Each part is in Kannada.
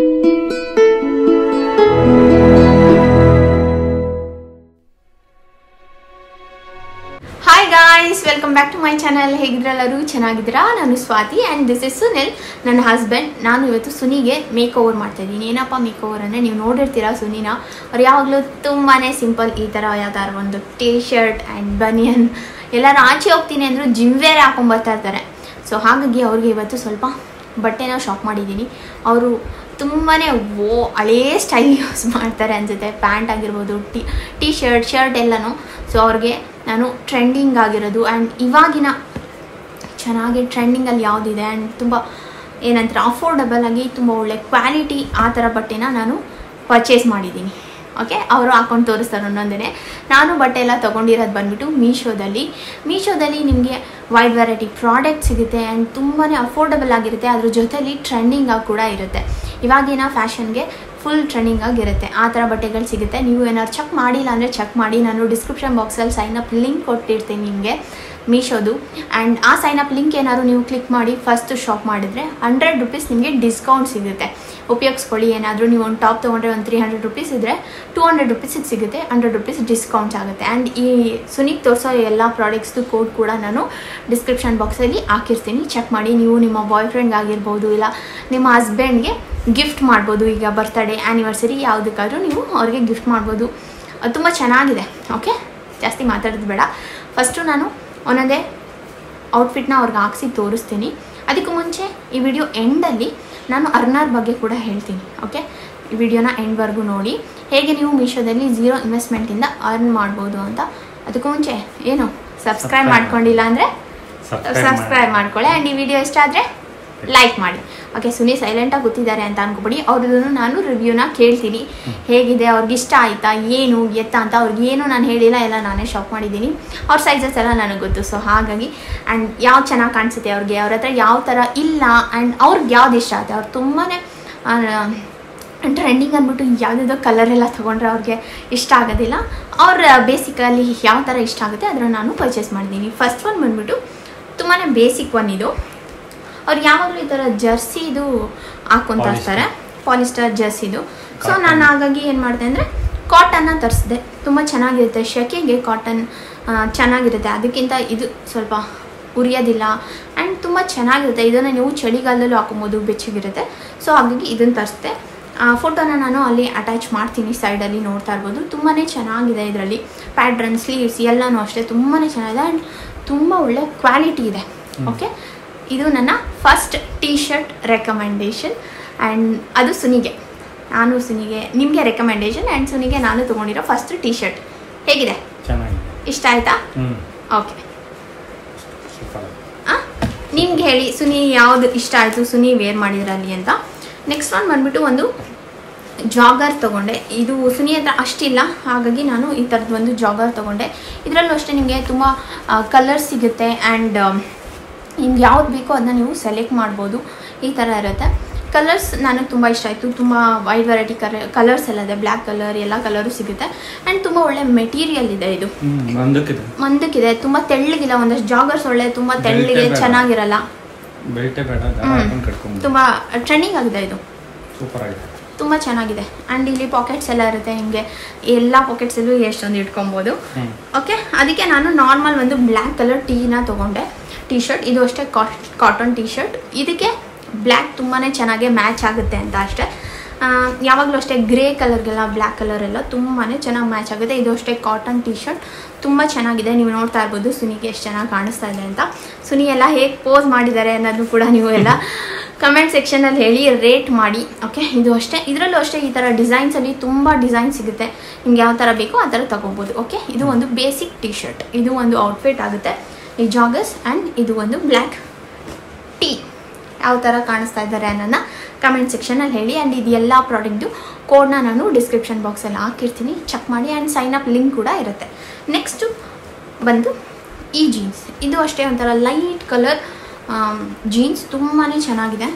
Hi guys welcome back to my channel ಹೇಗಿದ್ರೆಲ್ಲರೂ ಚೆನ್ನಾಗಿದ್ದೀರಾ ನಾನು Swathi and this is Sunil ನನ್ನ ಹಸ್ಬೆಂಡ್ ನಾನು ಇವತ್ತು ಸುನಿಗೆ ಮೇಕ್ ಓವರ್ ಮಾಡ್ತಾ ಇದ್ದೀನಿ ಏನಪ್ಪ ಮೇಕ್ ಓವರ್ ಅಂದರೆ ನೀವು ನೋಡಿರ್ತೀರಾ ಸುನಿನ ಅವ್ರು ಯಾವಾಗಲೂ ತುಂಬಾ ಸಿಂಪಲ್ ಈ ಥರ ಯಾವ್ದಾದ್ರು ಒಂದು ಟೀ ಶರ್ಟ್ ಆ್ಯಂಡ್ ಬನಿಯನ್ ಎಲ್ಲರೂ ಆಚೆ ಹೋಗ್ತೀನಿ ಅಂದರೂ ಜಿಮ್ ವೇರ್ ಹಾಕೊಂಬರ್ತಾ ಇರ್ತಾರೆ ಸೊ ಹಾಗಾಗಿ ಅವ್ರಿಗೆ ಇವತ್ತು ಸ್ವಲ್ಪ ಬಟ್ಟೆನ ಶಾಪ್ ಮಾಡಿದ್ದೀನಿ ಅವರು ತುಂಬಾ ಓ ಹಳೇ ಸ್ಟೈಲ್ ಯೂಸ್ ಮಾಡ್ತಾರೆ ಅನಿಸುತ್ತೆ ಪ್ಯಾಂಟ್ ಆಗಿರ್ಬೋದು ಟಿ ಟಿ ಶರ್ಟ್ ಶರ್ಟ್ ಎಲ್ಲನೂ ಸೊ ಅವ್ರಿಗೆ ನಾನು ಟ್ರೆಂಡಿಂಗ್ ಆಗಿರೋದು ಆ್ಯಂಡ್ ಇವಾಗಿನ ಚೆನ್ನಾಗಿ ಟ್ರೆಂಡಿಂಗಲ್ಲಿ ಯಾವುದಿದೆ ಆ್ಯಂಡ್ ತುಂಬ ಏನಂತಾರೆ ಅಫೋರ್ಡಬಲ್ ಆಗಿ ತುಂಬ ಒಳ್ಳೆ ಕ್ವಾಲಿಟಿ ಆ ಥರ ಬಟ್ಟೆನ ನಾನು ಪರ್ಚೇಸ್ ಮಾಡಿದ್ದೀನಿ ಓಕೆ ಅವರು ಹಾಕೊಂಡು ತೋರಿಸ್ತಾರೆ ಒಂದೊಂದೇ ನಾನು ಬಟ್ಟೆ ಎಲ್ಲ ತೊಗೊಂಡಿರೋದು ಬಂದ್ಬಿಟ್ಟು ಮೀಶೋದಲ್ಲಿ ಮೀಶೋದಲ್ಲಿ ನಿಮಗೆ ವೈಡ್ ವೆರೈಟಿ ಪ್ರಾಡಕ್ಟ್ ಸಿಗುತ್ತೆ ಆ್ಯಂಡ್ ತುಂಬಾ ಅಫೋರ್ಡಬಲ್ ಆಗಿರುತ್ತೆ ಅದ್ರ ಜೊತೆಲಿ ಟ್ರೆಂಡಿಂಗ್ ಆಗಿ ಕೂಡ ಇರುತ್ತೆ ಇವಾಗಿನ ಫ್ಯಾಷನ್ಗೆ ಫುಲ್ ಟ್ರೆಂಡಿಂಗ್ ಆಗಿರುತ್ತೆ ಆ ಥರ ಬಟ್ಟೆಗಳು ಸಿಗುತ್ತೆ ನೀವು ಏನಾದ್ರು ಚೆಕ್ ಮಾಡಿಲ್ಲ ಅಂದರೆ ಚೆಕ್ ಮಾಡಿ ನಾನು ಡಿಸ್ಕ್ರಿಪ್ಷನ್ ಬಾಕ್ಸಲ್ಲಿ ಸೈನ್ ಅಪ್ ಲಿಂಕ್ ಕೊಟ್ಟಿರ್ತೀನಿ ನಿಮಗೆ ಮೀಶೋದು ಆ್ಯಂಡ್ ಆ ಸೈನ್ ಅಪ್ ಲಿಂಕ್ ಏನಾದ್ರು ನೀವು ಕ್ಲಿಕ್ ಮಾಡಿ ಫಸ್ಟ್ ಶಾಪ್ ಮಾಡಿದರೆ ಹಂಡ್ರೆಡ್ ರುಪೀಸ್ ನಿಮಗೆ ಡಿಸ್ಕೌಂಟ್ ಸಿಗುತ್ತೆ ಉಪಯೋಗಿಸ್ಕೊಳ್ಳಿ ಏನಾದರೂ ನೀವು ಒಂದು ಟಾಪ್ ತೊಗೊಂಡ್ರೆ ಒಂದು ತ್ರೀ ಹಂಡ್ರೆಡ್ ರುಪೀಸ್ ಇದ್ದರೆ ಟೂ ಹಂಡ್ರೆಡ್ ರುಪೀಸಿಗೆ ಸಿಗುತ್ತೆ ಹಂಡ್ರೆಡ್ ರುಪೀಸ್ ಡಿಸ್ಕೌಂಟ್ ಆಗುತ್ತೆ ಆ್ಯಂಡ್ ಈ ಸುನಿಕ್ ತೋರಿಸೋ ಎಲ್ಲ ಪ್ರಾಡಕ್ಟ್ಸ್ದು ಕೋಡ್ ಕೂಡ ನಾನು ಡಿಸ್ಕ್ರಿಪ್ಷನ್ ಬಾಕ್ಸಲ್ಲಿ ಹಾಕಿರ್ತೀನಿ ಚೆಕ್ ಮಾಡಿ ನೀವು ನಿಮ್ಮ ಬಾಯ್ ಫ್ರೆಂಡ್ ಆಗಿರ್ಬೋದು ಇಲ್ಲ ನಿಮ್ಮ ಹಸ್ಬೆಂಡ್ಗೆ ಗಿಫ್ಟ್ ಮಾಡ್ಬೋದು ಈಗ ಬರ್ತಡೇ ಆ್ಯನಿವರ್ಸರಿ ಯಾವುದಕ್ಕಾದ್ರೂ ನೀವು ಅವ್ರಿಗೆ ಗಿಫ್ಟ್ ಮಾಡ್ಬೋದು ಅದು ತುಂಬ ಚೆನ್ನಾಗಿದೆ ಓಕೆ ಜಾಸ್ತಿ ಮಾತಾಡೋದು ಬೇಡ ಫಸ್ಟು ನಾನು ಒಂದೊಂದೇ ಔಟ್ಫಿಟ್ನ ಅವ್ರಿಗೆ ಹಾಕ್ಸಿ ತೋರಿಸ್ತೀನಿ ಅದಕ್ಕೂ ಮುಂಚೆ ಈ ವಿಡಿಯೋ ಎಂಡಲ್ಲಿ ನಾನು ಅರ್ನರ್ ಬಗ್ಗೆ ಕೂಡ ಹೇಳ್ತೀನಿ ಓಕೆ ಈ ವಿಡಿಯೋನ ಎಂಡ್ವರೆಗೂ ನೋಡಿ ಹೇಗೆ ನೀವು ಮೀಶೋದಲ್ಲಿ ಝೀರೋ ಇನ್ವೆಸ್ಟ್ಮೆಂಟಿಂದ ಅರ್ನ್ ಮಾಡ್ಬೋದು ಅಂತ ಅದಕ್ಕೂ ಮುಂಚೆ ಏನು ಸಬ್ಸ್ಕ್ರೈಬ್ Subscribe ಮಾಡ್ಕೊಂಡಿಲ್ಲ ಅಂದರೆ Subscribe ಸಬ್ಸ್ಕ್ರೈಬ್ ಮಾಡ್ಕೊಳ್ಳಿ ಆ್ಯಂಡ್ ಈ ವಿಡಿಯೋ ಇಷ್ಟ ಆದರೆ ಲೈಕ್ ಮಾಡಿ ಓಕೆ ಸುನಿ ಸೈಲೆಂಟಾಗಿ ಕೂತಿದ್ದಾರೆ ಅಂತ ಅನ್ಕೋಬಿಡಿ ಅವ್ರದ್ದು ನಾನು ರಿವ್ಯೂನ ಕೇಳ್ತೀನಿ ಹೇಗಿದೆ ಅವ್ರಿಗೆ ಇಷ್ಟ ಆಯಿತಾ ಏನು ಎತ್ತ ಅಂತ ಅವ್ರಿಗೆ ಏನು ನಾನು ಹೇಳಿಲ್ಲ ಎಲ್ಲ ನಾನೇ ಶಾಪ್ ಮಾಡಿದ್ದೀನಿ ಅವ್ರ ಸೈಜಸ್ ಎಲ್ಲ ನನಗೆ ಗೊತ್ತು ಸೊ ಹಾಗಾಗಿ ಆ್ಯಂಡ್ ಯಾವ್ದು ಚೆನ್ನಾಗಿ ಕಾಣಿಸುತ್ತೆ ಅವ್ರಿಗೆ ಅವ್ರ ಹತ್ರ ಯಾವ ಥರ ಇಲ್ಲ ಆ್ಯಂಡ್ ಅವ್ರಿಗೆ ಯಾವ್ದು ಇಷ್ಟ ಆಗುತ್ತೆ ಅವ್ರು ತುಂಬಾ ಟ್ರೆಂಡಿಂಗ್ ಅಂದ್ಬಿಟ್ಟು ಯಾವುದಾದ್ರು ಕಲರ್ ಎಲ್ಲ ತೊಗೊಂಡ್ರೆ ಅವ್ರಿಗೆ ಇಷ್ಟ ಆಗೋದಿಲ್ಲ ಅವ್ರ ಬೇಸಿಕಲಿ ಯಾವ ಥರ ಇಷ್ಟ ಆಗುತ್ತೆ ಅದನ್ನು ನಾನು ಪರ್ಚೇಸ್ ಮಾಡಿದ್ದೀನಿ ಫಸ್ಟ್ ಒನ್ ಬಂದ್ಬಿಟ್ಟು ತುಂಬಾ ಬೇಸಿಕ್ ಒನ್ ಇದು ಅವ್ರು ಯಾವಾಗಲೂ ಈ ಥರ ಜರ್ಸಿದು ಹಾಕ್ಕೊಂತ ಇರ್ತಾರೆ ಪಾಲಿಸ್ಟರ್ ಜರ್ಸಿದು ಸೊ Cotton. ನಾನು ಹಾಗಾಗಿ ಏನು ಮಾಡಿದೆ ಅಂದರೆ ಕಾಟನ್ನ ತರಿಸಿದೆ ತುಂಬ ಚೆನ್ನಾಗಿರುತ್ತೆ ಶೆಕೆಗೆ ಕಾಟನ್ ಚೆನ್ನಾಗಿರುತ್ತೆ ಅದಕ್ಕಿಂತ ಇದು ಸ್ವಲ್ಪ ಉರಿಯೋದಿಲ್ಲ ಆ್ಯಂಡ್ ತುಂಬ ಚೆನ್ನಾಗಿರುತ್ತೆ ಇದನ್ನು ನೀವು ಚಳಿಗಾಲದಲ್ಲೂ ಹಾಕೊಬೋದು ಬೆಚ್ಚಗಿರುತ್ತೆ ಸೊ ಹಾಗಾಗಿ ಇದನ್ನು ತರಿಸಿದೆ ಆ ಫೋಟೋನ ನಾನು ಅಲ್ಲಿ ಅಟ್ಯಾಚ್ ಮಾಡ್ತೀನಿ ಸೈಡಲ್ಲಿ ನೋಡ್ತಾ ಇರ್ಬೋದು ತುಂಬಾ ಚೆನ್ನಾಗಿದೆ ಇದರಲ್ಲಿ ಪ್ಯಾಟ್ರನ್ ಸ್ಲೀವ್ಸ್ ಎಲ್ಲನೂ ಅಷ್ಟೇ ತುಂಬಾ ಚೆನ್ನಾಗಿದೆ ಆ್ಯಂಡ್ ತುಂಬ ಒಳ್ಳೆ ಕ್ವಾಲಿಟಿ ಇದೆ ಓಕೆ ಇದು ನನ್ನ first T shirt recommendation and ಅದು ಸುನಿಗೆ ನಾನು ಸುನಿಗೆ ನಿಮಗೆ ರೆಕಮೆಂಡೇಶನ್ ಆ್ಯಂಡ್ ಸುನಿಗೆ ನಾನು ತೊಗೊಂಡಿರೋ ಫಸ್ಟ್ ಟೀ ಶರ್ಟ್ ಹೇಗಿದೆ ಚೆನ್ನಾಗಿದೆ ಇಷ್ಟ ಆಯಿತಾ ಹ್ಞೂ ಓಕೆ ಸೂಪರ್ ನಿಮ್ಗೆ ಹೇಳಿ ಸುನಿ ಯಾವುದು ಇಷ್ಟ ಆಯಿತು ಸುನಿ ವೇರ್ ಮಾಡಿದ್ರಲ್ಲಿ ಅಂತ ನೆಕ್ಸ್ಟ್ ಒನ್ ಬಂದ್ಬಿಟ್ಟು ಒಂದು ಜಾಗರ್ ತೊಗೊಂಡೆ ಇದು ಸುನಿ ಹತ್ರ ಅಷ್ಟಿಲ್ಲ ಹಾಗಾಗಿ ನಾನು ಈ ಥರದ್ದು ಒಂದು ಜಾಗರ್ ತೊಗೊಂಡೆ ಇದರಲ್ಲೂ ಅಷ್ಟೇ ನಿಮಗೆ ತುಂಬ ಕಲರ್ಸ್ ಸಿಗುತ್ತೆ ಆ್ಯಂಡ್ ನಿಮ್ಗೆ ಯಾವ್ದು ಬೇಕೋ ಅದನ್ನ ನೀವು ಸೆಲೆಕ್ಟ್ ಮಾಡ್ಬೋದು ಈ ಥರ ಇರುತ್ತೆ ಕಲರ್ಸ್ ನನಗೆ ತುಂಬ ಇಷ್ಟ ಆಯಿತು ತುಂಬ ವೈಡ್ ವೆರೈಟಿ ಕಲರ್ ಕಲರ್ಸ್ ಎಲ್ಲ ಇದೆ ಬ್ಲ್ಯಾಕ್ ಕಲರ್ ಎಲ್ಲ ಕಲರು ಸಿಗುತ್ತೆ ಆ್ಯಂಡ್ ತುಂಬ ಒಳ್ಳೆ ಮೆಟೀರಿಯಲ್ ಇದೆ ಇದು ಹ್ಞೂ ಒಂದಕ್ಕಿದೆ ಮಂದಕ್ಕಿದೆ ತುಂಬ ತೆಳ್ಳಗಿಲ್ಲ ಒಂದಷ್ಟು ಜಾಗರ್ಸ್ ಒಳ್ಳೆ ತುಂಬ ತೆಳ್ಳಗೆ ಬೆಲ್ಟೇ ಬೇಡ. ಚೆನ್ನಾಗಿರಲ್ಲ ಬೆಲ್ಟೇ ಬೇಡ ದಾರ ಹ್ಮ್. ಹಾಕೊಂಡು ಕಟ್ಕೊಂಡು ತುಂಬ ಟ್ರೆಂಡಿಂಗ್ ಆಗಿದೆ ಇದು ಸೂಪರ್ ಆಗಿದೆ ತುಂಬ ಚೆನ್ನಾಗಿದೆ ಆ್ಯಂಡ್ ಇಲ್ಲಿ ಪಾಕೆಟ್ಸ್ ಎಲ್ಲ ಇರುತ್ತೆ ನಿಮಗೆ ಎಲ್ಲ ಪಾಕೆಟ್ಸಲ್ಲೂ ಎಷ್ಟೊಂದು ಇಟ್ಕೊಬೋದು ಹ್ಞೂ ಓಕೆ ಅದಕ್ಕೆ ನಾನು ನಾರ್ಮಲ್ ಒಂದು ಬ್ಲ್ಯಾಕ್ ಕಲರ್ ಟೀನ ತೊಗೊಂಡೆ ಟೀ ಶರ್ಟ್ ಇದು ಅಷ್ಟೇ ಕಾಟನ್ ಟೀ ಶರ್ಟ್ ಇದಕ್ಕೆ ಬ್ಲ್ಯಾಕ್ ತುಂಬಾ ಚೆನ್ನಾಗಿ ಮ್ಯಾಚ್ ಆಗುತ್ತೆ ಅಂತ ಅಷ್ಟೇ ಆ, ಯಾವಾಗಲೂ ಅಷ್ಟೇ ಗ್ರೇ ಕಲರ್ಗೆಲ್ಲ ಬ್ಲ್ಯಾಕ್ ಕಲರ್ ಎಲ್ಲ ತುಂಬಾ ಚೆನ್ನಾಗಿ ಮ್ಯಾಚ್ ಆಗುತ್ತೆ ಇದು ಅಷ್ಟೇ ಕಾಟನ್ ಟೀ ಶರ್ಟ್ ತುಂಬ ಚೆನ್ನಾಗಿದೆ ನೀವು ನೋಡ್ತಾ ಇರ್ಬೋದು ಸುನಿಗೆ ಎಷ್ಟು ಚೆನ್ನಾಗಿ ಕಾಣಿಸ್ತಾ ಇದೆ ಅಂತ ಸುನಿ ಎಲ್ಲ ಹೇಗೆ ಪೋಸ್ ಮಾಡಿದ್ದಾರೆ ಅನ್ನೋದು ಕೂಡ ನೀವು ಎಲ್ಲ ಕಮೆಂಟ್ ಸೆಕ್ಷನಲ್ಲಿ ಹೇಳಿ ರೇಟ್ ಮಾಡಿ ಓಕೆ ಇದು ಅಷ್ಟೇ ಇದರಲ್ಲೂ ಅಷ್ಟೇ ಈ ಥರ ಡಿಸೈನ್ಸಲ್ಲಿ ತುಂಬ ಡಿಸೈನ್ ಸಿಗುತ್ತೆ ನಿಮ್ಗೆ ಯಾವ ಥರ ಬೇಕೋ ಆ ಥರ ತೊಗೋಬೋದು ಓಕೆ ಇದು ಒಂದು ಬೇಸಿಕ್ ಟಿ ಶರ್ಟ್ ಇದು ಒಂದು ಔಟ್ಫಿಟ್ ಆಗುತ್ತೆ ಈ ಜಾಗರ್ಸ್ ಆ್ಯಂಡ್ ಇದು ಒಂದು ಬ್ಲ್ಯಾಕ್ ಟೀ ಯಾವ ಥರ ಕಾಣಿಸ್ತಾ ಇದ್ದಾರೆ ಅನ್ನೋದನ್ನ ಕಮೆಂಟ್ ಸೆಕ್ಷನಲ್ಲಿ ಹೇಳಿ ಆ್ಯಂಡ್ ಇದು ಎಲ್ಲ ಪ್ರಾಡಕ್ಟ್ದು ಕೋಡ್ನ ನಾನು ಡಿಸ್ಕ್ರಿಪ್ಷನ್ ಬಾಕ್ಸಲ್ಲಿ ಹಾಕಿರ್ತೀನಿ ಚೆಕ್ ಮಾಡಿ ಆ್ಯಂಡ್ ಸೈನ್ ಅಪ್ ಲಿಂಕ್ ಕೂಡ ಇರುತ್ತೆ ನೆಕ್ಸ್ಟು ಬಂದು ಈ ಜೀನ್ಸ್ ಇದು ಅಷ್ಟೇ ಒಂಥರ ಲೈಟ್ ಕಲರ್ ಜೀನ್ಸ್ ತುಂಬಾ ಚೆನ್ನಾಗಿದೆ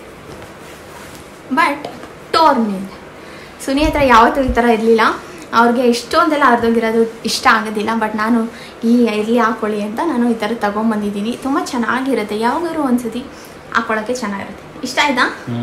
ಬಟ್ ಟೋರ್ನ್ ಇದೆ ಸುನಿ ಹತ್ರ ಯಾವತ್ತೂ ಈ ಥರ ಇರಲಿಲ್ಲ ಅವ್ರಿಗೆ ಇಷ್ಟೊಂದೆಲ್ಲ ಅರ್ಧೋಗಿರೋದು ಇಷ್ಟ ಆಗೋದಿಲ್ಲ ಬಟ್ ನಾನು ಈ ಇರಲಿ ಹಾಕ್ಕೊಳ್ಳಿ ಅಂತ ನಾನು ಈ ಥರ ತೊಗೊಂಬಂದಿದ್ದೀನಿ ತುಂಬ ಚೆನ್ನಾಗಿರುತ್ತೆ ಯಾವಾಗಾದ್ರು ಒಂದ್ಸತಿ ಹಾಕ್ಕೊಳ್ಳೋಕ್ಕೆ ಚೆನ್ನಾಗಿರುತ್ತೆ ಇಷ್ಟ ಆಯ್ತಾ ಹ್ಞೂ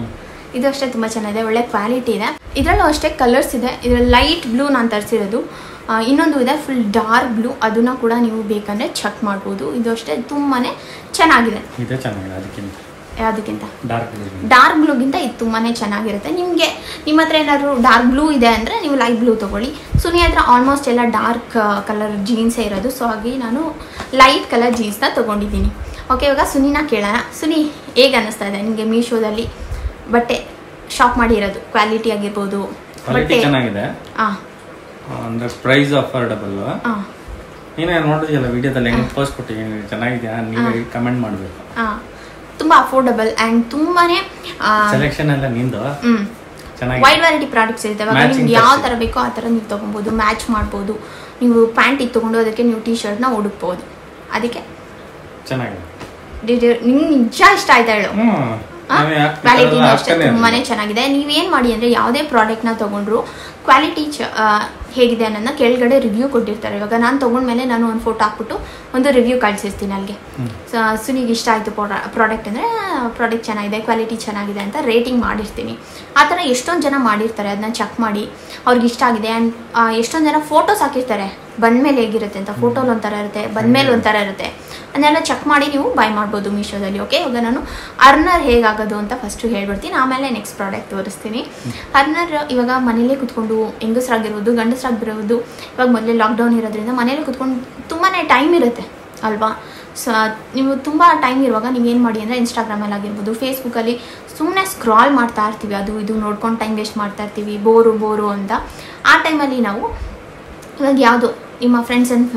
ಇದು ಅಷ್ಟೇ ತುಂಬ ಚೆನ್ನಾಗಿದೆ ಒಳ್ಳೆ ಕ್ವಾಲಿಟಿ ಇದೆ ಇದರಲ್ಲೂ ಅಷ್ಟೇ ಕಲರ್ಸ್ ಇದೆ ಇದರಲ್ಲಿ ಲೈಟ್ ಬ್ಲೂ ನಾನು ತರಿಸಿರೋದು ಇನ್ನೊಂದು ಇದೆ ಫುಲ್ ಡಾರ್ಕ್ ಬ್ಲೂ ಅದನ್ನು ಕೂಡ ನೀವು ಬೇಕಂದರೆ ಚೆಕ್ ಮಾಡ್ಬೋದು ಇದು ಅಷ್ಟೇ ತುಂಬಾ ಚೆನ್ನಾಗಿದೆ ಇದೇ ಚೆನ್ನಾಗಿದೆ ಅದಕ್ಕಿಂತ ಯಾವುದಕ್ಕಿಂತ ಡಾರ್ಕ್ ಡಾರ್ಕ್ ಬ್ಲೂಗಿಂತ ಇದು ತುಂಬಾ ಚೆನ್ನಾಗಿರುತ್ತೆ ನಿಮಗೆ ನಿಮ್ಮ ಹತ್ರ ಏನಾದ್ರು ಡಾರ್ಕ್ ಬ್ಲೂ ಇದೆ ಅಂದರೆ ನೀವು ಲೈಟ್ ಬ್ಲೂ ತೊಗೊಳ್ಳಿ ಸುನಿ ಹತ್ರ ಆಲ್ಮೋಸ್ಟ್ ಎಲ್ಲ ಡಾರ್ಕ್ ಕಲರ್ ಜೀನ್ಸೇ ಇರೋದು ಸೊ ಹಾಗೆ ನಾನು ಲೈಟ್ ಕಲರ್ ಜೀನ್ಸ್ನ ತೊಗೊಂಡಿದ್ದೀನಿ ಓಕೆ ಇವಾಗ ಸುನಿನ ಕೇಳೋಣ ಸುನಿ ಹೇಗೆ ಅನ್ನಿಸ್ತಾ ಇದೆ ನಿಮಗೆ ಮೀಶೋದಲ್ಲಿ ಬಟ್ಟೆ ಶಾಪ್ ಮಾಡಿರೋದು ಕ್ವಾಲಿಟಿ ಆಗಿರ್ಬೋದು ಕ್ವಾಲಿಟಿ ಬಟ್ಟೆ ಚೆನ್ನಾಗಿದೆ ಹಾಂ ಅಂದ್ರೆ ಪ್ರೈಸ್ ಅಫೋರ್ಡಬಲ್ ಹಾಂ ನೀನೇ ನೋಡಿದ್ಯಲ್ಲ ವಿಡಿಯೋದಲ್ಲಿ ಹೆಂಗೆ ಪೋಸ್ಟ್ ಕೊಟ್ಟಿದ್ದೀನಿ ಚೆನ್ನಾಗಿದೆಯಾ ನೀವೇ ಕಮೆಂಟ್ ಮಾಡಬೇಕು ಹಾಂ ತುಂಬ ಅಫೋರ್ಡಬಲ್ ಆ್ಯಂಡ್ ತುಂಬಾ ಸೆಲೆಕ್ಷನ್ ಎಲ್ಲ ನಿಂದು ಹ್ಞೂ ಚೆನ್ನಾಗಿದೆ ವೈಡ್ ವೆರೈಟಿ ಪ್ರಾಡಕ್ಟ್ಸ್ ಇರುತ್ತೆ ಇವಾಗ Matching ನಿಮ್ಗೆ ಯಾವ ತರ್ಸಿ. ಥರ ಬೇಕೋ ಆ ಥರ ನೀವು ತೊಗೊಬೋದು ಮ್ಯಾಚ್ ಮಾಡ್ಬೋದು ನೀವು ಪ್ಯಾಂಟಿಗೆ ತೊಗೊಂಡು ಅದಕ್ಕೆ ನೀವು ಟೀ ಶರ್ಟ್ನ ಹುಡುಕ್ಬೋದು ಅದಕ್ಕೆ ಚೆನ್ನಾಗಿದೆ ನಿಮ್ಗೆ ನಿಜ ಇಷ್ಟ ಆಯ್ತಾ ಹೇಳು ಹ್ಞೂ ನಾವೇ ಹಾಕ್ಬೇಕಾದ್ರೆ ಕ್ವಾಲಿಟಿನೂ ಅಷ್ಟೇ ಹಾಕ್ತಾನೆ ತುಂಬಾ ಇರ್ತೀವಿ. ಚೆನ್ನಾಗಿದೆ ನೀವೇನು ಮಾಡಿ ಅಂದರೆ ಯಾವುದೇ ಪ್ರಾಡಕ್ಟ್ನ ತೊಗೊಂಡ್ರು ಕ್ವಾಲಿಟಿ ಚ ಆ, ಹೇಗಿದೆ ಅನ್ನೋದನ್ನ ಕೆಳಗಡೆ ರಿವ್ಯೂ ಕೊಟ್ಟಿರ್ತಾರೆ ಇವಾಗ ನಾನು ತೊಗೊಂಡ್ಮೇಲೆ ನಾನು ಒಂದು ಫೋಟೋ ಹಾಕ್ಬಿಟ್ಟು ಒಂದು ರಿವ್ಯೂ ಕಳಿಸಿರ್ತೀನಿ ಅಲ್ಲಿಗೆ ಹ್ಮ್. ಸೊ ಸುನಿಗೆ ಇಷ್ಟ ಆಯಿತು ಪ್ರಾಡಕ್ಟ್ ಅಂದರೆ ಪ್ರಾಡಕ್ಟ್ ಚೆನ್ನಾಗಿದೆ ಕ್ವಾಲಿಟಿ ಚೆನ್ನಾಗಿದೆ ಅಂತ ರೇಟಿಂಗ್ ಮಾಡಿರ್ತೀನಿ ಆ ಥರ ಎಷ್ಟೊಂದು ಜನ ಮಾಡಿರ್ತಾರೆ ಅದನ್ನ ಚೆಕ್ ಮಾಡಿ ಅವ್ರಿಗೆ ಇಷ್ಟ ಆಗಿದೆ ಆ್ಯಂಡ್ ಎಷ್ಟೊಂದು ಜನ ಫೋಟೋಸ್ ಹಾಕಿರ್ತಾರೆ ಬಂದಮೇಲೆ ಹೇಗಿರುತ್ತೆ ಅಂತ ಫೋಟೋಲಿ ಒಂಥರ ಇರುತ್ತೆ ಬಂದಮೇಲೆ ಒಂಥರ ಇರುತ್ತೆ ಅದನ್ನೆಲ್ಲ ಚೆಕ್ ಮಾಡಿ ನೀವು ಬೈ ಮಾಡ್ಬೋದು ಮೀಶೋದಲ್ಲಿ ಓಕೆ ಇವಾಗ ನಾನು ಅರ್ನರ್ ಹೇಗಾಗೋದು ಅಂತ ಫಸ್ಟು ಹೇಳ್ಬಿಡ್ತೀನಿ ಆಮೇಲೆ ನೆಕ್ಸ್ಟ್ ಪ್ರಾಡಕ್ಟ್ ತೋರಿಸ್ತೀನಿ ಅರ್ನರ್ ಇವಾಗ ಮನೇಲೇ ಕುತ್ಕೊಂಡು ಹೆಂಗಸರಾಗಿರ್ಬೋದು ಗಂಡಸರಾಗಿರ್ಬೋದು ಇವಾಗ ಮೊದಲೇ ಲಾಕ್ಡೌನ್ ಇರೋದ್ರಿಂದ ಮನೇಲಿ ಕುತ್ಕೊಂಡು ತುಂಬಾ ಟೈಮ್ ಇರುತ್ತೆ ಅಲ್ವಾ ಸೊ ನೀವು ತುಂಬ ಟೈಮ್ ಇರುವಾಗ ನೀವೇನು ಮಾಡಿ ಅಂದರೆ ಇನ್ಸ್ಟಾಗ್ರಾಮಲ್ಲಿ ಆಗಿರ್ಬೋದು ಫೇಸ್ಬುಕ್ಕಲ್ಲಿ ಸುಮ್ಮನೆ ಸ್ಕ್ರಾಲ್ ಮಾಡ್ತಾ ಇರ್ತೀವಿ ಅದು ಇದು ನೋಡ್ಕೊಂಡು ಟೈಮ್ ವೇಸ್ಟ್ ಮಾಡ್ತಾ ಇರ್ತೀವಿ ಬೋರು ಬೋರು ಅಂತ ಆ ಟೈಮಲ್ಲಿ ನಾವು ಇವಾಗ ಯಾವುದು ನಿಮ್ಮ ಫ್ರೆಂಡ್ಸ್ ಆ್ಯಂಡ್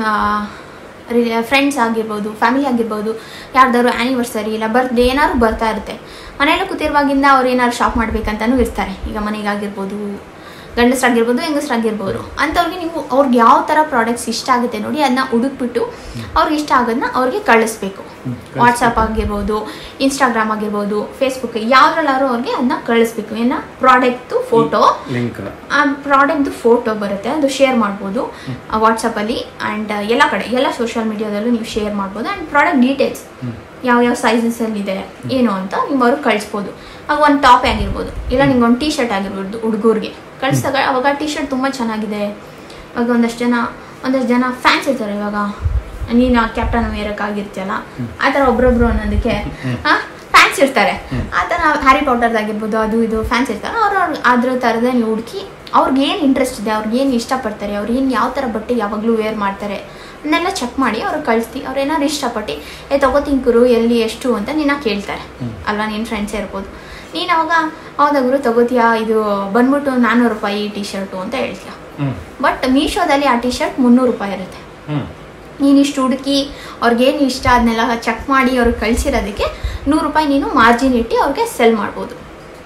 ಫ್ರೆಂಡ್ಸ್ ಆಗಿರ್ಬೋದು ಫ್ಯಾಮಿಲಿ ಆಗಿರ್ಬೋದು ಯಾರ್ದಾದ್ರು ಆ್ಯನಿವರ್ಸರಿ ಇಲ್ಲ ಬರ್ತ್ಡೇ ಏನಾದ್ರು ಬರ್ತಾ ಇರುತ್ತೆ ಮನೆಯಲ್ಲೇ ಕೂತಿರುವಾಗಿಂದ ಅವ್ರು ಏನಾದ್ರು ಶಾಪ್ ಮಾಡ್ಬೇಕಂತನೂ ಇರ್ತಾರೆ ಈಗ ಮನೆಗಾಗಿರ್ಬೋದು ಗಂಡಸರಾಗಿರ್ಬೋದು ಹೆಂಗಸರಾಗಿರ್ಬೋದು ಅಂಥವ್ರಿಗೆ ನೀವು ಅವ್ರಿಗೆ ಯಾವ ಥರ ಪ್ರಾಡಕ್ಟ್ಸ್ ಇಷ್ಟ ಆಗುತ್ತೆ ನೋಡಿ ಅದನ್ನ ಹುಡುಕ್ಬಿಟ್ಟು ಅವ್ರಿಗೆ ಇಷ್ಟ ಆಗೋದನ್ನ ಅವ್ರಿಗೆ ಕಳಿಸ್ಬೇಕು ಹ್ಮ್, ವಾಟ್ಸಪ್ ಆಗಿರ್ಬೋದು ಇನ್ಸ್ಟಾಗ್ರಾಮ್ ಆಗಿರ್ಬೋದು ಫೇಸ್ಬುಕ್ ಯಾವ್ದ್ರಲ್ಲಾದ್ರೂ ಅವ್ರಿಗೆ ಅದನ್ನ ಕಳಿಸ್ಬೇಕು ಏನ ಪ್ರಾಡಕ್ಟ್ದು ಫೋಟೋ ಲಿಂಕ್ ಆ ಪ್ರಾಡಕ್ಟ್ದು ಫೋಟೋ ಬರುತ್ತೆ ಅದು ಶೇರ್ ಮಾಡ್ಬೋದು ವಾಟ್ಸಪ್ಪಲ್ಲಿ ಆ್ಯಂಡ್ ಎಲ್ಲ ಕಡೆ ಎಲ್ಲ ಸೋಷಿಯಲ್ ಮೀಡಿಯಾದಲ್ಲೂ ನೀವು ಶೇರ್ ಮಾಡ್ಬೋದು ಆ್ಯಂಡ್ ಪ್ರಾಡಕ್ಟ್ ಡೀಟೇಲ್ಸ್ ಹ್ಮ್. ಯಾವ ಯಾವ ಸೈಜಸಲ್ಲಿ ಇದೆ ಏನು ಅಂತ ನೀವು ಅವ್ರಿಗೆ ಕಳಿಸ್ಬೋದು ಆಗ ಒಂದು ಟಾಪ್ ಆಗಿರ್ಬೋದು ಇಲ್ಲ ನಿಮ್ಗೆ ಒಂದು ಟೀ ಶರ್ಟ್ ಆಗಿರ್ಬೋದು ಹುಡುಗರಿಗೆ ಕಳಿಸಿದಾಗ ಅವಾಗ ಟೀ ಶರ್ಟ್ ತುಂಬ ಚೆನ್ನಾಗಿದೆ ಇವಾಗ ಒಂದಷ್ಟು ಜನ ಒಂದಷ್ಟು ಜನ ಫ್ಯಾನ್ಸ್ ಇರ್ತಾರೆ ಇವಾಗ ನೀನು ಕ್ಯಾಪ್ಟನ್ ಆಗಿರ್ತೀಯಲ್ಲ ಆ ಥರ ಒಬ್ರೊಬ್ರು ಅನ್ನೋದಕ್ಕೆ ಫ್ಯಾನ್ಸ್ ಇರ್ತಾರೆ ಆ ಥರ ಹ್ಯಾರಿ ಪಾಟರ್ದಾಗಿರ್ಬೋದು ಅದು ಇದು ಫ್ಯಾನ್ಸ್ ಇರ್ತಾರೆ ಅವ್ರು ಅವ್ರು ಅದ್ರ ಥರದೇ ನೀವು ಹುಡುಕಿ ಅವ್ರಿಗೆ ಏನು ಇಂಟ್ರೆಸ್ಟ್ ಇದೆ ಅವ್ರಿಗೆ ಏನು ಇಷ್ಟಪಡ್ತಾರೆ ಅವ್ರು ಏನು ಯಾವ ಥರ ಬಟ್ಟೆ ಯಾವಾಗಲೂ ವೇರ್ ಮಾಡ್ತಾರೆ ಅದನ್ನೆಲ್ಲ ಚೆಕ್ ಮಾಡಿ ಅವ್ರಿಗೆ ಕಳಿಸ್ತಿ ಅವ್ರು ಏನಾದ್ರು ಇಷ್ಟಪಟ್ಟು ಏ ತಗೋತೀನಿ ಕುರು ಎಲ್ಲಿ ಎಷ್ಟು ಅಂತ ನಿನ್ನ ಕೇಳ್ತಾರೆ ಅಲ್ವಾ ನಿನ್ನ ಫ್ರೆಂಡ್ಸೇ ಇರ್ಬೋದು ನೀನು ಅವಾಗ ಹೌದಾ ಗುರು ತಗೋತೀಯಾ ಇದು ಬಂದ್ಬಿಟ್ಟು ನಾನ್ನೂರು ರೂಪಾಯಿ ಟಿ ಶರ್ಟು ಅಂತ ಹೇಳ್ತೀಯ ಹ್ಮ್ ಬಟ್ ಮೀಶೋದಲ್ಲಿ ಆ ಟಿ ಶರ್ಟ್ ಮುನ್ನೂರು ರೂಪಾಯಿ ಇರುತ್ತೆ ಹ್ಮ್ ನೀನು ಇಷ್ಟು ಹುಡುಕಿ ಅವ್ರಿಗೇನು ಇಷ್ಟ ಅದನ್ನೆಲ್ಲ ಚೆಕ್ ಮಾಡಿ ಅವ್ರಿಗೆ ಕಳಿಸಿರೋದಕ್ಕೆ ನೂರು ರೂಪಾಯಿ ನೀನು ಮಾರ್ಜಿನ್ ಇಟ್ಟು ಅವ್ರಿಗೆ ಸೆಲ್ ಮಾಡ್ಬೋದು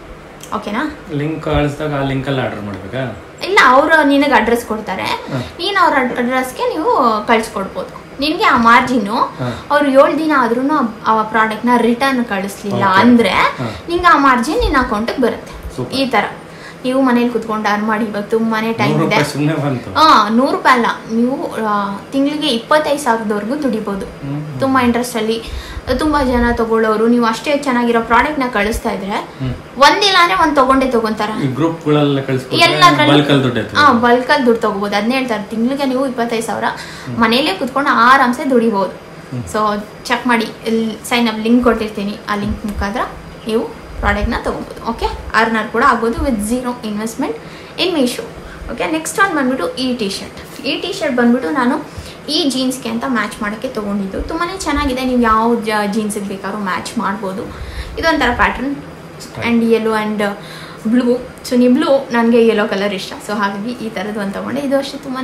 ಓಕೆನಾ ಲಿಂಕ್ ಕಳಿಸಿದಾಗ ಆ ಲಿಂಕಲ್ಲಿ ಆರ್ಡರ್ ಮಾಡ್ಬೇಕಾ ಇಲ್ಲ ಅವರು ನಿನಗೆ ಅಡ್ರೆಸ್ ಕೊಡ್ತಾರೆ ಹ್ಮ್. ನೀನು ಅವ್ರ ಅಡ್ರೆಸ್ಗೆ ನೀವು ಕಳಿಸ್ಕೊಡ್ಬೋದು ನಿನಗೆ ಆ ಮಾರ್ಜಿನು ಹ್ಮ್. ಅವ್ರು ಏಳು ದಿನ ಆದ್ರೂ ಆ ಪ್ರಾಡಕ್ಟ್ನ ರಿಟರ್ನ್ ಕಳಿಸ್ಲಿಲ್ಲ Okay. ಅಂದರೆ ಹ್ಮ್. ನಿಂಗೆ ಆ ಮಾರ್ಜಿನ್ ನಿನ್ನ ಅಕೌಂಟಿಗೆ ಬರುತ್ತೆ Super. ಈ ಥರ ನೀವು ಮನೇಲಿ ಕುತ್ಕೊಂಡು ಅರ್ನ್ ಮಾಡಿ ಇವಾಗ ತುಂಬಾ ಟೈಮ್ ನೂರು ಇದೆ ರೂಪಾಯಿ ಸುಮ್ಮನೆ ಬಂತು ಹಾಂ ನೂರು ರೂಪಾಯಿ ಅಲ್ಲ ನೀವು ತಿಂಗಳಿಗೆ ಇಪ್ಪತ್ತೈದು ಸಾವಿರದವರೆಗೂ ದುಡಿಬೋದು ಹ್ಮ್. ತುಂಬ ಇಂಟ್ರೆಸ್ಟಲ್ಲಿ ತುಂಬ ಜನ ತಗೊಳ್ಳೋರು ನೀವು ಅಷ್ಟೇ ಚೆನ್ನಾಗಿರೋ ಪ್ರಾಡಕ್ಟ್ನ ಕಳಿಸ್ತಾ ಇದ್ರೆ ಹ್ಮ್. ಒಂದಿಲ್ಲ ಅಂದ್ರೆ ಒಂದು ತಗೊಂಡೇ ತಗೊಂತಾರ ಈ ಗ್ರೂಪ್ಗಳೆಲ್ಲ ಕಳಿಸ್ಕೊಟ್ರೆ ಎಲ್ಲದ್ರಲ್ಲಿ ಬಲ್ಕಲ್ಲಿ ದುಡ್ಡು ಆಯ್ತು ಹಾಂ ಬಲ್ಕಲ್ಲಿ ದುಡ್ಡು ತಗೋಬೋದು ಅದನ್ನೇ ಹೇಳ್ತಾರೆ ತಿಂಗಳಿಗೆ ನೀವು ಇಪ್ಪತ್ತೈದು ಸಾವಿರ ಮನೇಲೇ ಕುತ್ಕೊಂಡು ಆರಾಮ್ಸೆ ದುಡಿಬೋದು ಸೊ ಚೆಕ್ ಮಾಡಿ ಇಲ್ಲಿ ಸೈನ್ ಅಪ್ ಲಿಂಕ್ ಕೊಟ್ಟಿರ್ತೀನಿ ಆ ಲಿಂಕ್ ಮುಖಾಂತರ ನೀವು ಪ್ರಾಡಕ್ಟ್ನ ತೊಗೋಬೋದು ಓಕೆ ಅರ್ನರ್ ಕೂಡ ಆಗ್ಬೋದು with zero investment in Meesho okay next ಒಂದು ಬಂದ್ಬಿಟ್ಟು ಈ ಟಿ ಶರ್ಟ್ ಈ ಟಿ ಶರ್ಟ್ ಬಂದ್ಬಿಟ್ಟು ನಾನು ಈ ಜೀನ್ಸ್ಗೆ ಅಂತ ಮ್ಯಾಚ್ ಮಾಡೋಕ್ಕೆ ತೊಗೊಂಡಿದ್ದು ತುಂಬಾ ಚೆನ್ನಾಗಿದೆ ನೀವು ಯಾವ ಜೀನ್ಸಿಗೆ ಬೇಕಾದ್ರೂ ಮ್ಯಾಚ್ ಮಾಡ್ಬೋದು ಇದೊಂಥರ pattern and yellow and blue so ನೀವು ಬ್ಲೂ ನನಗೆ ಯೆಲ್ಲೋ ಕಲರ್ ಇಷ್ಟ ಸೊ ಹಾಗಾಗಿ ಈ ಥರದ್ದು ಒಂದು ತೊಗೊಂಡೆ ಇದು ಅಷ್ಟೇ ತುಂಬಾ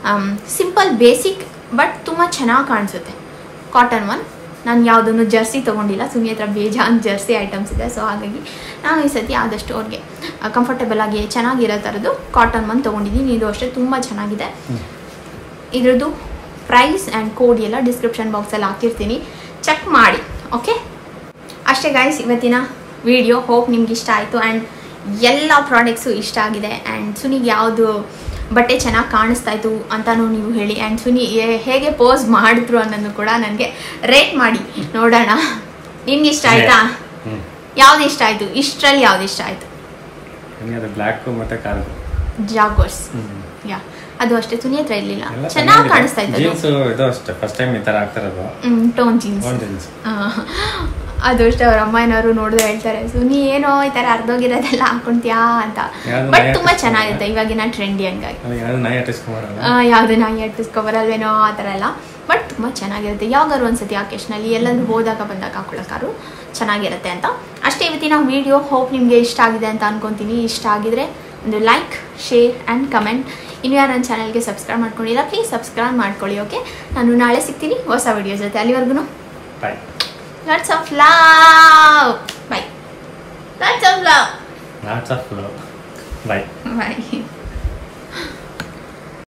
ಸಿಂಪಲ್ ಬೇಸಿಕ್ ಬಟ್ ತುಂಬ ಚೆನ್ನಾಗಿ ಕಾಣಿಸುತ್ತೆ ಕಾಟನ್ ಒನ್ ನಾನು ಯಾವುದನ್ನು ಜರ್ಸಿ ತೊಗೊಂಡಿಲ್ಲ ಸುಮ್ಮನೆ ಹತ್ರ ಬೇಜಾನ್ ಜರ್ಸಿ ಐಟಮ್ಸ್ ಇದೆ ಸೊ ಹಾಗಾಗಿ ನಾನು ಈ ಸತಿ ಆದಷ್ಟು ಅವ್ರಿಗೆ ಕಂಫರ್ಟಬಲ್ ಆಗಿ ಚೆನ್ನಾಗಿರೋ ಥರದ್ದು ಕಾಟನ್ ಒನ್ ತೊಗೊಂಡಿದ್ದೀನಿ ಇದು ಅಷ್ಟೇ ತುಂಬ ಚೆನ್ನಾಗಿದೆ ಇದ್ರದ್ದು ಪ್ರೈಸ್ ಆ್ಯಂಡ್ ಕೋಡ್ ಎಲ್ಲ ಡಿಸ್ಕ್ರಿಪ್ಷನ್ ಬಾಕ್ಸಲ್ಲಿ ಹಾಕಿರ್ತೀನಿ ಚೆಕ್ ಮಾಡಿ ಓಕೆ ಅಷ್ಟೇ ಗಾಯ್ಸ್ ಇವತ್ತಿನ ವಿಡಿಯೋ ಹೋಪ್ ನಿಮ್ಗೆ ಇಷ್ಟ ಆಯಿತು ಆ್ಯಂಡ್ ಎಲ್ಲ ಪ್ರಾಡಕ್ಟ್ಸು ಇಷ್ಟ ಆಗಿದೆ ಆ್ಯಂಡ್ ಸುನಿಗೆ ಯಾವುದು ಬಟ್ಟೆ ಚೆನ್ನಾಗಿ ಕಾಣಿಸ್ತಾ ಇತ್ತು ಅಂತಲೂ ನೀವು ಹೇಳಿ ಆ್ಯಂಡ್ ಸುನಿ ಹೇ- ಹೇಗೆ ಪೋಸ್ ಮಾಡಿದ್ರು ಅನ್ನೋದು ಕೂಡ ನನಗೆ ರೇಟ್ ಮಾಡಿ ನೋಡೋಣ ನಿಮ್ಗೆ ಇಷ್ಟ ಆಯಿತಾ ಹ್ಮ್ ಯಾವ್ದು ಇಷ್ಟ ಆಯಿತು ಇಷ್ಟರಲ್ಲಿ ಯಾವ್ದು ಇಷ್ಟ ಆಯಿತು ನನಗೆ ಅದು ಬ್ಲ್ಯಾಕು ಮತ್ತು ಕಾರ್ಗೋ ಜಾಗೋರ್ಸ್ ಯಾ ಅದು ಅಷ್ಟೇ ತುನಿ ಹತ್ರ ಇರಲಿಲ್ಲ ಎಲ್ಲ ಚೆನ್ನಾಗಿ ಕಾಣಿಸ್ತಾ ಇತ್ತು ಜೀನ್ಸ್ ಇದು ಅಷ್ಟೇ ಫಸ್ಟ್ ಟೈಮ್ ಈ ಥರ ಆಗ್ತಿರೋದು ಟೋನ್ ಜೀನ್ಸ್ ಒಂದು ಜೀನ್ಸ್ ಅದು ಅಷ್ಟೇ ಅವ್ರ ಅಮ್ಮ ಏನಾದ್ರು ನೋಡಿದ್ರೆ ಹೇಳ್ತಾರೆ ಸುನಿ ಏನೋ ಈ ಥರ ಅರ್ಧೋಗಿರೋದೆಲ್ಲ ಹಾಕೊಂತೀಯಾ ಅಂತ ಯಾವ್ದು ಬಟ್ ನಯ ತುಂಬಾ ಹಾಕ್ಸ್ಕೊಂಬಾರ? ಚೆನ್ನಾಗಿರುತ್ತೆ ಇವಾಗಿನ ಟ್ರೆಂಡಿ ಹಂಗಾಗಿ ನನಗೆ ಯಾವುದು ನಾಯಿ ಅಟ್ಟಿಸ್ಕೊಂಬರಲ್ಲ ಆ, ಯಾವ್ದು ನಾಯಿ ಅಟ್ಟಿಸ್ಕೊಬರಲ್ವೇನೋ ಆ ಥರ ಎಲ್ಲ ಬಟ್ ತುಂಬ ಚೆನ್ನಾಗಿರುತ್ತೆ ಯಾವಾಗಾರು ಒಂದ್ಸತಿ ಅಕೇಶ್ನಲ್ಲಿ ಎಲ್ಲಾದ್ರೂ ಹೋದಾಗ ಬಂದಾಗ ಹಾಕೊಳ್ಳೋಕ್ಕಾರು ಚೆನ್ನಾಗಿರುತ್ತೆ ಅಂತ ಅಷ್ಟೇ ಇವತ್ತಿನ ವಿಡಿಯೋ ಹೋಪ್ ನಿಮಗೆ ಇಷ್ಟ ಆಗಿದೆ ಅಂತ ಅನ್ಕೊತೀನಿ ಇಷ್ಟ ಆಗಿದ್ರೆ ಒಂದು ಲೈಕ್ ಶೇರ್ ಆ್ಯಂಡ್ ಕಮೆಂಟ್ ಇನ್ನು ಯಾರು ನನ್ನ ಚಾನಲ್ಗೆ ಸಬ್ಸ್ಕ್ರೈಬ್ ಮಾಡ್ಕೊಂಡಿಲ್ಲ ಪ್ಲೀಸ್ ಸಬ್ಸ್ಕ್ರೈಬ್ ಮಾಡ್ಕೊಳ್ಳಿ ಓಕೆ ನಾನು ನಾಳೆ ಸಿಗ್ತೀನಿ ಹೊಸ ವಿಡಿಯೋ ಜೊತೆ ಅಲ್ಲಿವರೆಗೂ bye lots of love bye lots of love lots of love bye by